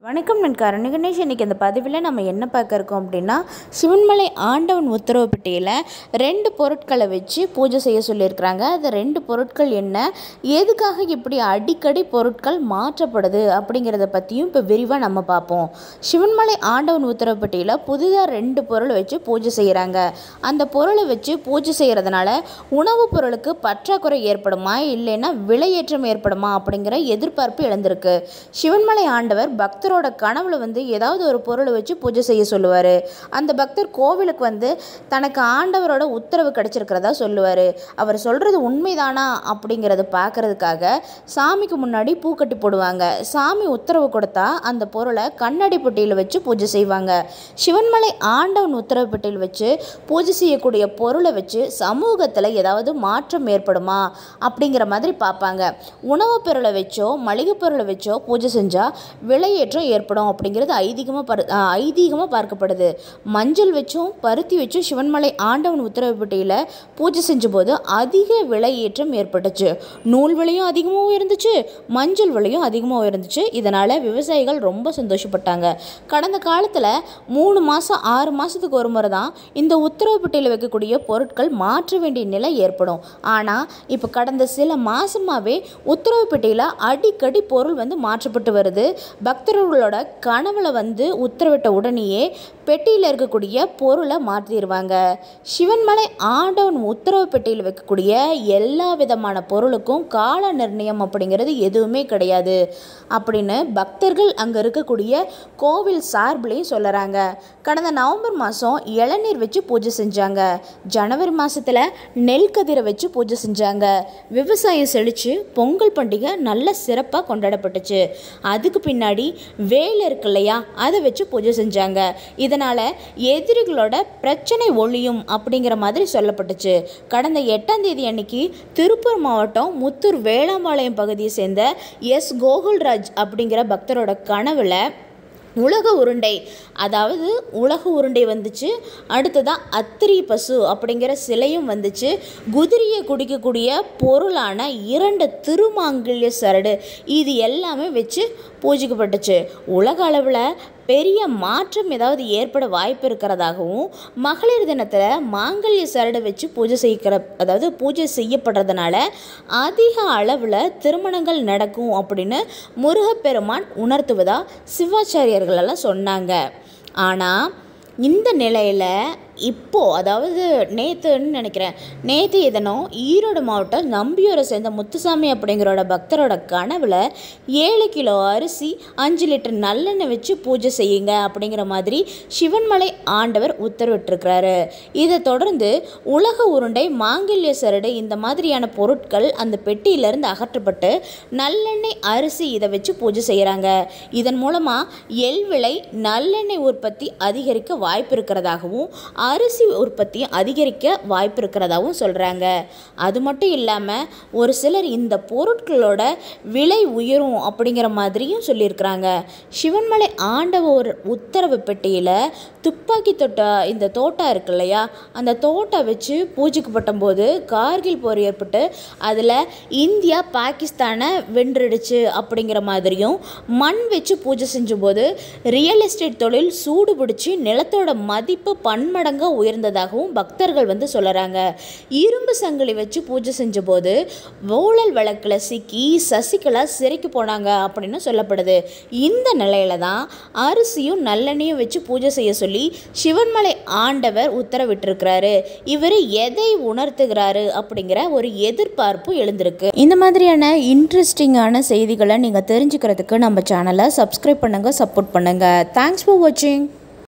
வணக்கம் நான் கரணி கணேஷ் இன்றைக்கி இந்த பதிவில் நம்ம என்ன பார்க்க இருக்கோம் அப்படின்னா சிவன்மலை ஆண்டவன் உத்தரவு பெட்டியில் ரெண்டு பொருட்களை வச்சு பூஜை செய்ய சொல்லியிருக்கிறாங்க அது ரெண்டு பொருட்கள் என்ன எதுக்காக இப்படி அடிக்கடி பொருட்கள் மாற்றப்படுது அப்படிங்கிறத பற்றியும் இப்போ விரிவாக நம்ம பார்ப்போம் சிவன்மலை ஆண்டவன் உத்தரவு பெட்டியில் புதிதாக ரெண்டு பொருள் வச்சு பூஜை செய்கிறாங்க அந்த பொருளை வச்சு பூஜை செய்கிறதுனால உணவுப் பொருளுக்கு பற்றாக்குறை ஏற்படுமா இல்லைன்னா விலையேற்றம் ஏற்படுமா அப்படிங்கிற எதிர்பார்ப்பு எழுந்திருக்கு சிவன்மலை ஆண்டவர் பக்தரோட கனவுல வந்து ஏதாவது ஒரு பொருளை வச்சு பூஜை செய்ய சொல்லுவார் அந்த பக்தர் கோவிலுக்கு வந்து தனக்கு ஆண்டவரோட உத்தரவு கிடைச்சிருக்கிறதா சொல்லுவார் அவர் சொல்கிறது உண்மைதானா அப்படிங்கிறத பார்க்கறதுக்காக சாமிக்கு முன்னாடி பூ கட்டி போடுவாங்க சாமி உத்தரவு கொடுத்தா அந்த பொருளை கண்ணாடி பெட்டியில் வச்சு பூஜை செய்வாங்க சிவன்மலை ஆண்டவன் உத்தரவு பெட்டியில் வச்சு பூஜை செய்யக்கூடிய பொருளை வச்சு சமூகத்தில் ஏதாவது மாற்றம் ஏற்படுமா அப்படிங்கிற மாதிரி பார்ப்பாங்க உணவுப் பொருளை வச்சோ மளிகை பொருளை வச்சோ பூஜை செஞ்சால் விலையேற்றம் ஏற்படும் அப்படிங்கிறது ஐதீகமாக பரு ஐதீகமாக பார்க்கப்படுது மஞ்சள் வச்சும் பருத்தி வச்சும் சிவன்மலை ஆண்டவன் உத்தரவு பெட்டியில் பூஜை செஞ்சபோது அதிக விலையேற்றம் ஏற்பட்டுச்சு நூல் விலையும் அதிகமாகவும் இருந்துச்சு மஞ்சள் விலையும் அதிகமாகவும் இருந்துச்சு இதனால் விவசாயிகள் ரொம்ப சந்தோஷப்பட்டாங்க கடந்த காலத்தில் மூணு மாதம் ஆறு மாதத்துக்கு ஒரு முறை தான் இந்த உத்தரவு பெட்டியில் வைக்கக்கூடிய பொருட்கள் மாற்ற வேண்டிய நிலை ஏற்படும் ஆனால் இப்போ கடந்த சில மாதமாகவே உத்தரவு பெட்டியில் அடிக்கடி பொருள் வந்து மாற்றப்பட்டு வருது பக்தர்களோட கனவுல வந்து உத்தரவிட்ட உடனேயே பெட்டியில் இருக்கக்கூடிய பொருளை மாற்றிடுவாங்க சிவன்மலை ஆண்டவன் உத்தரவு பெட்டியில் வைக்கக்கூடிய எல்லா விதமான பொருளுக்கும் கால நிர்ணயம் அப்படிங்கிறது எதுவுமே கிடையாது அப்படின்னு பக்தர்கள் அங்கே இருக்கக்கூடிய கோவில் சார்பிலையும் சொல்லுறாங்க கடந்த நவம்பர் மாதம் இளநீர் வச்சு பூஜை செஞ்சாங்க ஜனவரி மாதத்தில் நெல் கதிரை வச்சு பூஜை செஞ்சாங்க விவசாயம் செழித்து பொங்கல் பண்டிகை நல்ல சிறப்பாக கொண்டாடப்பட்டுச்சு அதுக்கு பின்னாடி வேல் இருக்கு இல்லையா அதை வச்சு பூஜை செஞ்சாங்க இதனால் எதிரிகளோட பிரச்சனை ஒழியும் அப்படிங்கிற மாதிரி சொல்லப்பட்டுச்சு கடந்த எட்டாம் தேதி அன்னைக்கு திருப்பூர் மாவட்டம் முத்தூர் வேளாம்பாளையம் பகுதியை சேர்ந்த எஸ் கோகுல்ராஜ் அப்படிங்கிற பக்தரோட கனவுல உலக உருண்டை அதாவது உலக உருண்டை வந்துச்சு அடுத்ததான் அத்திரி பசு அப்படிங்கிற சிலையும் வந்துச்சு குதிரையை குடிக்கக்கூடிய பொருளான இரண்டு திருமாங்கல்ய சரடு இது எல்லாமே வச்சு பூஜிக்கப்பட்டுச்சு உலக அளவில் பெரிய மாற்றம் ஏதாவது ஏற்பட வாய்ப்பு இருக்கிறதாகவும் மகளிர் தினத்தில் மாங்கல்ய சரடு வச்சு பூஜை செய்கிற அதாவது பூஜை செய்யப்படுறதுனால அதிக அளவில் திருமணங்கள் நடக்கும் அப்படின்னு முருகப்பெருமான் உணர்த்துவதா சிவாச்சாரியர்கள் எல்லாம் சொன்னாங்க ஆனால் இந்த நிலையில் இப்போது அதாவது நேற்றுன்னு நினைக்கிறேன் நேற்று இதனும் ஈரோடு மாவட்டம் நம்பியூரை சேர்ந்த முத்துசாமி அப்படிங்கிறோட பக்தரோட கனவில் ஏழு கிலோ அரிசி அஞ்சு லிட்டர் நல்லெண்ணெய் வச்சு பூஜை செய்யுங்க அப்படிங்கிற மாதிரி சிவன்மலை ஆண்டவர் உத்தரவிட்டிருக்கிறாரு இதை தொடர்ந்து உலக உருண்டை மாங்கல்ய சரடு இந்த மாதிரியான பொருட்கள் அந்த பெட்டியிலேருந்து அகற்றப்பட்டு நல்லெண்ணெய் அரிசி இதை வச்சு பூஜை செய்கிறாங்க இதன் மூலமாக எள் விலை நல்லெண்ணெய் உற்பத்தி அதிகரிக்க வாய்ப்பு இருக்கிறதாகவும் அரிசி உற்பத்தி அதிகரிக்க வாய்ப்பு இருக்கிறதாகவும் சொல்கிறாங்க அது மட்டும் இல்லாமல் ஒரு சிலர் இந்த பொருட்களோட விலை உயரும் அப்படிங்கிற மாதிரியும் சொல்லியிருக்கிறாங்க சிவன்மலை ஆண்டவர் உத்தரவு பெட்டியில் துப்பாக்கி தொட்டா இந்த தோட்டா இருக்கு இல்லையா அந்த தோட்டா வச்சு பூஜைக்கப்பட்ட போது கார்கில் போர் ஏற்பட்டு அதில் இந்தியா பாகிஸ்தானை வென்றுடுச்சு அப்படிங்கிற மாதிரியும் மண் வச்சு பூஜை செஞ்சபோது ரியல் எஸ்டேட் தொழில் சூடு பிடிச்சி நிலத்தோட மதிப்பு பன்மடங்காக உயர்ந்ததாகவும் பக்தர்கள் வந்து சொல்லுறாங்க இரும்பு சங்கிலி வச்சு பூஜை செஞ்சபோது ஊழல் வழக்கில் சிக்கி சசிகலா சிறைக்கு போனாங்க அப்படின்னு சொல்லப்படுது இந்த நிலையில தான் அரிசியும் நல்லெண்ணையும் வச்சு பூஜை செய்ய சொல்லி சிவன்மலை ஆண்டவர் உத்தரவிட்டிருக்கிறாரு இவர் எதை உணர்த்துகிறாரு அப்படிங்கிற ஒரு எதிர்பார்ப்பு எழுந்திருக்கு இந்த மாதிரியான இன்ட்ரெஸ்டிங்கான செய்திகளை நீங்கள் தெரிஞ்சுக்கிறதுக்கு நம்ம சேனலை சப்ஸ்கிரைப் பண்ணுங்கள் சப்போர்ட் பண்ணுங்கள் தேங்க்ஸ் ஃபார் வாட்சிங்